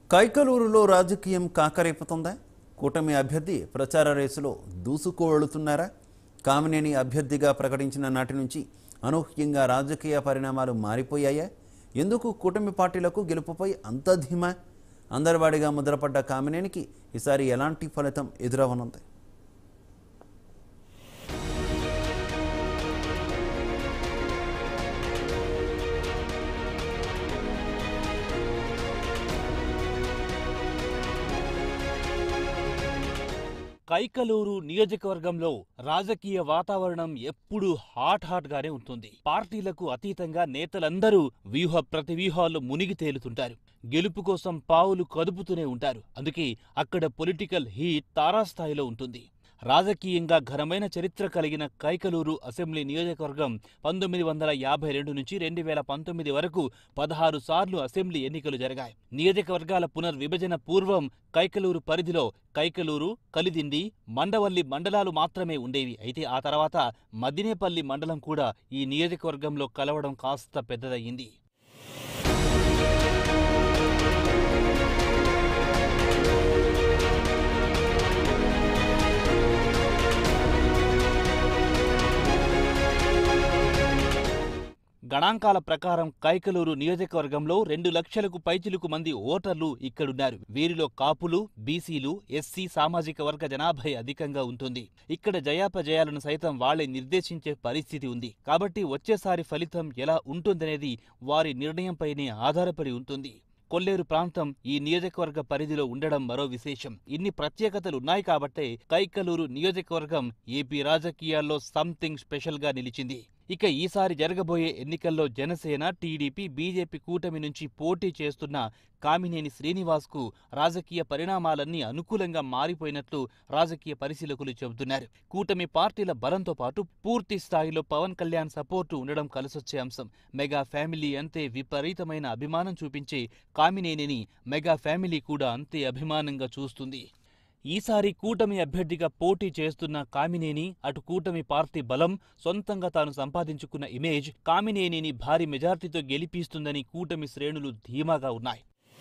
కైకలూరులో రాజకీయం కాకరేపుతుందా కూటమి అభ్యర్థి ప్రచార రేసులో దూసుకువెళుతున్నారా కామినేని అభ్యర్థిగా ప్రకటించిన నాటి నుంచి అనూహ్యంగా రాజకీయ పరిణామాలు మారిపోయాయా ఎందుకు కూటమి పార్టీలకు గెలుపుపై అంత ధీమా అందరివాడిగా ముద్రపడ్డ కామినేనికి ఈసారి ఎలాంటి ఫలితం ఎదురవనుంది కైకలూరు నియోజకవర్గంలో రాజకీయ వాతావరణం ఎప్పుడూ హాట్ హాట్ గానే ఉంటుంది పార్టీలకు అతీతంగా నేతలందరూ వ్యూహ ప్రతివ్యూహాల్లో మునిగి తేలుతుంటారు గెలుపు కోసం పావులు కదుపుతూనే ఉంటారు అందుకే అక్కడ పొలిటికల్ హీట్ తారాస్థాయిలో ఉంటుంది రాజకీయంగా ఘనమైన చరిత్ర కలిగిన కైకలూరు అసెంబ్లీ నియోజకవర్గం పంతొమ్మిది వందల యాభై రెండు నుంచి రెండు వేల పంతొమ్మిది వరకు పదహారు సార్లు అసెంబ్లీ ఎన్నికలు జరిగాయి నియోజకవర్గాల పునర్విభజన పూర్వం కైకలూరు పరిధిలో కైకలూరు కలిదిండి మండవల్లి మండలాలు మాత్రమే ఉండేవి అయితే ఆ తర్వాత మదినేపల్లి మండలం కూడా ఈ నియోజకవర్గంలో కలవడం కాస్త పెద్దదయ్యింది గణాంకాల ప్రకారం కైకలూరు నియోజకవర్గంలో రెండు లక్షలకు పైచిలుకు మంది ఓటర్లు ఇక్కడున్నారు వీరిలో కాపులు బీసీలు ఎస్సీ సామాజిక వర్గ జనాభా అధికంగా ఉంటుంది ఇక్కడ జయాపజయాలను సైతం వాళ్లే నిర్దేశించే పరిస్థితి ఉంది కాబట్టి వచ్చేసారి ఫలితం ఎలా ఉంటుందనేది వారి నిర్ణయంపైనే ఆధారపడి ఉంటుంది కొల్లేరు ప్రాంతం ఈ నియోజకవర్గ పరిధిలో ఉండడం మరో విశేషం ఇన్ని ప్రత్యేకతలున్నాయి కాబట్టే కైకలూరు నియోజకవర్గం ఏపీ రాజకీయాల్లో సంథింగ్ స్పెషల్ గా నిలిచింది ఇక ఈసారి జరగబోయే ఎన్నికల్లో జనసేన టీడీపీ బీజేపీ కూటమి నుంచి పోటీ చేస్తున్న కామినేని శ్రీనివాస్కు రాజకీయ పరిణామాలన్నీ అనుకూలంగా మారిపోయినట్లు రాజకీయ పరిశీలకులు చెబుతున్నారు కూటమి పార్టీల బలంతో పాటు పూర్తి స్థాయిలో పవన్ కళ్యాణ్ సపోర్టు ఉండడం కలిసొచ్చే అంశం మెగా ఫ్యామిలీ అంతే విపరీతమైన అభిమానం చూపించే కామినేనిని మెగా ఫ్యామిలీ కూడా అంతే అభిమానంగా చూస్తుంది ఈసారి కూటమి అభ్యర్థిగా పోటీ చేస్తున్న కామినేని అటు కూటమి పార్టీ బలం సొంతంగా తాను సంపాదించుకున్న ఇమేజ్ కామినేనిని భారీ మెజార్టీతో గెలిపిస్తుందని కూటమి శ్రేణులు ధీమాగా ఉన్నాయి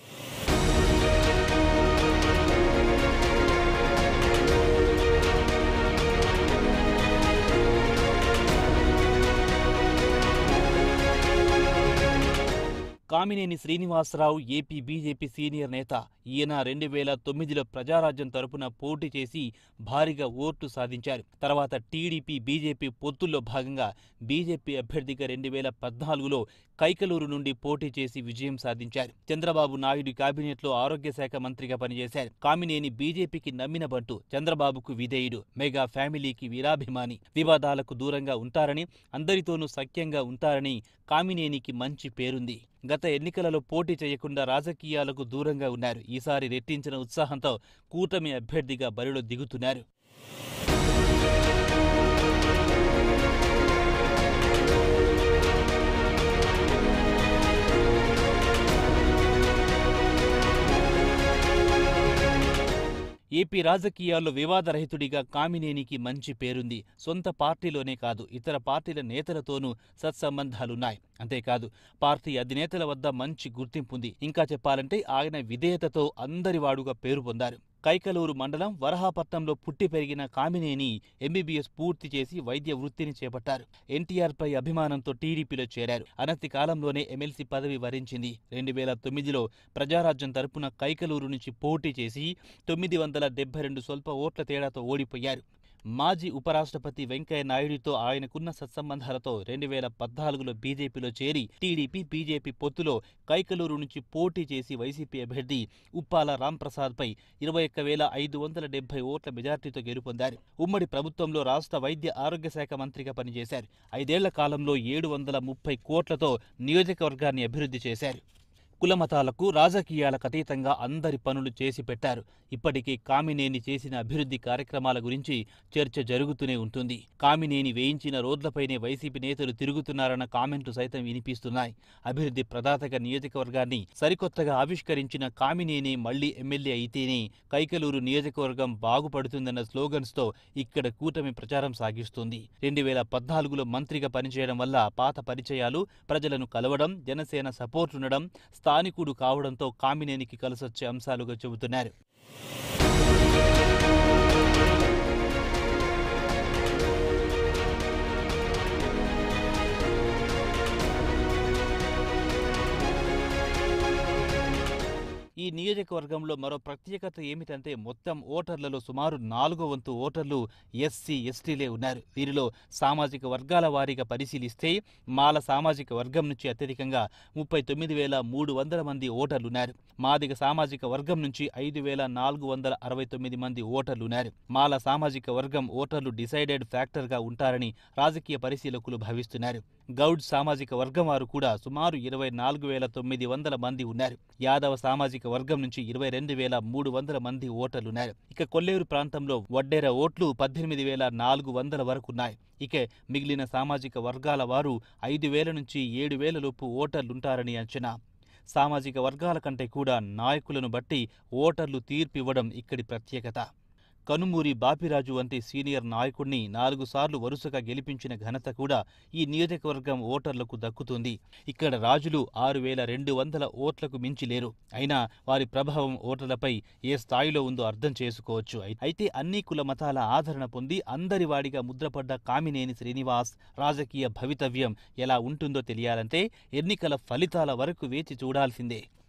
Kamineni Srinivasa Rao AP BJP senior నేత ఈయన రెండు వేల తొమ్మిదిలో ప్రజారాజ్యం తరపున పోటీ చేసి భారీగా ఓట్లు సాధించారు తర్వాత టీడీపీ బీజేపీ పొత్తుల్లో భాగంగా బీజేపీ అభ్యర్థిగా రెండు వేల పద్నాలుగులో కైకలూరు నుండి పోటీ చేసి విజయం సాధించారు చంద్రబాబు నాయుడు కేబినెట్లో ఆరోగ్య శాఖ మంత్రిగా పనిచేశారు కామినేని బీజేపీకి నమ్మిన బంటు చంద్రబాబుకు విధేయుడు మెగా ఫ్యామిలీకి వీరాభిమాని వివాదాలకు దూరంగా ఉంటారని అందరితోనూ సఖ్యంగా ఉంటారని కామినేనికి మంచి పేరుంది గత ఎన్నికలలో పోటీ చేయకుండా రాజకీయాలకు దూరంగా ఉన్నారు ఈసారి రెట్టించిన ఉత్సాహంతో కూటమి అభ్యర్థిగా బరిలో దిగుతున్నారు ఏపీ రాజకీయాల్లో వివాదరహితుడిగా కామినేనికి మంచి పేరుంది సొంత పార్టీలోనే కాదు ఇతర పార్టీల నేతలతోనూ సత్సంబంధాలున్నాయి అంతేకాదు పార్టీ అధినేతల వద్ద మంచి గుర్తింపుంది ఇంకా చెప్పాలంటే ఆయన విధేయతతో అందరివాడుగా పేరు పొందారు కైకలూరు మండలం వరహాపట్నంలో పుట్టి పెరిగిన కామినేని ఎంబీబీఎస్ పూర్తి చేసి వైద్య వృత్తిని చేపట్టారు ఎన్టీఆర్పై అభిమానంతో టీడీపీలో చేరారు అనతి కాలంలోనే ఎమ్మెల్సీ పదవి వరించింది రెండు వేల తొమ్మిదిలో ప్రజారాజ్యం తరపున కైకలూరు నుంచి పోటీ చేసి తొమ్మిది వందల డెబ్బై రెండు స్వల్ప ఓట్ల తేడాతో ఓడిపోయారు మాజీ ఉపరాష్ట్రపతి వెంకయ్య నాయుడితో ఆయనకున్న సత్సంబంధాలతో రెండు వేల పద్నాలుగులో బీజేపీలో చేరి టీడీపీ బీజేపీ పొత్తులో కైకలూరు నుంచి పోటీ చేసి వైసీపీ అభ్యర్థి ఉప్పాల రాంప్రసాద్పై ఇరవై ఒక్క వేల ఐదు వందల డెబ్బై ఓట్ల మెజార్టీతో గెలుపొందారు ఉమ్మడి ప్రభుత్వంలో రాష్ట్ర వైద్య ఆరోగ్య శాఖ మంత్రిగా పనిచేశారు ఐదేళ్ల కాలంలో ఏడు వందల ముప్పై కోట్లతో నియోజకవర్గాన్ని అభివృద్ధి చేశారు కులమతాలకు రాజకీయాలకు అతీతంగా అందరి పనులు చేసి పెట్టారు ఇప్పటికీ కామినేని చేసిన అభివృద్ధి కార్యక్రమాల గురించి చర్చ జరుగుతూనే ఉంటుంది కామినేని వేయించిన రోడ్లపైనే వైసీపీ నేతలు తిరుగుతున్నారన్న కామెంట్లు సైతం వినిపిస్తున్నాయి అభివృద్ధి ప్రదాతగా నియోజకవర్గాన్ని సరికొత్తగా ఆవిష్కరించిన కామినేని మళ్లీ ఎమ్మెల్యే అయితేనే కైకలూరు నియోజకవర్గం బాగుపడుతుందన్న స్లోగన్స్తో ఇక్కడ కూటమి ప్రచారం సాగిస్తుంది రెండు వేల పద్నాలుగులో మంత్రిగా పనిచేయడం వల్ల పాత పరిచయాలు ప్రజలను కలవడం జనసేన సపోర్ట్ ఉండడం స్థానిక స్థానికుడు కావడంతో కామినేనికి కలిసొచ్చే అంశాలుగా చెబుతున్నారు ఈ నియోజకవర్గంలో మరో ప్రత్యేకత ఏమిటంటే మొత్తం ఓటర్లలో సుమారు నాలుగో వంతు ఓటర్లు ఎస్సీ ఎస్టీలే ఉన్నారు వీరిలో సామాజిక వర్గాల వారీగా పరిశీలిస్తే మాల సామాజిక వర్గం నుంచి అత్యధికంగా ముప్పై తొమ్మిది వేల మూడు వందల మంది ఓటర్లున్నారు మాదిగ సామాజిక వర్గం నుంచి ఐదు వేల నాలుగు వందల అరవై తొమ్మిది మంది ఓటర్లున్నారు మాల సామాజిక వర్గం ఓటర్లు డిసైడెడ్ ఫ్యాక్టర్గా ఉంటారని రాజకీయ పరిశీలకులు భావిస్తున్నారు గౌడ్ సామాజిక వర్గం వారు కూడా సుమారు ఇరవై నాలుగు వేల తొమ్మిది వందల మంది ఉన్నారు యాదవ సామాజిక వర్గం నుంచి ఇరవై రెండు వేల మూడు వందల మంది ఓటర్లున్నారు ఇక కొల్లేరు ప్రాంతంలో వడ్డేర ఓట్లు పద్దెనిమిది వేల నాలుగు వందల వరకు ఉన్నాయి ఇక మిగిలిన సామాజిక వర్గాల వారు ఐదు వేల నుంచి ఏడు వేల లోపు ఓటర్లుంటారని అంచనా సామాజిక వర్గాల కంటే కూడా నాయకులను బట్టి ఓటర్లు తీర్పివ్వడం ఇక్కడి ప్రత్యేకత కనుమూరి బాపిరాజు వంటి సీనియర్ నాయకుడిని నాలుగు సార్లు వరుసగా గెలిపించిన ఘనత కూడా ఈ నియోజకవర్గం ఓటర్లకు దక్కుతుంది ఇక్కడ రాజులు ఆరు వేల రెండు వందల ఓట్లకు మించి లేరు అయినా వారి ప్రభావం ఓటర్లపై ఏ స్థాయిలో ఉందో అర్థం చేసుకోవచ్చు అయి- అయితే అన్ని కుల మతాల ఆదరణ పొంది అందరి వాడిగా ముద్రపడ్డ కామినేని శ్రీనివాస్ రాజకీయ భవితవ్యం ఎలా ఉంటుందో తెలియాలంటే ఎన్నికల ఫలితాల వరకు వేచి చూడాల్సిందే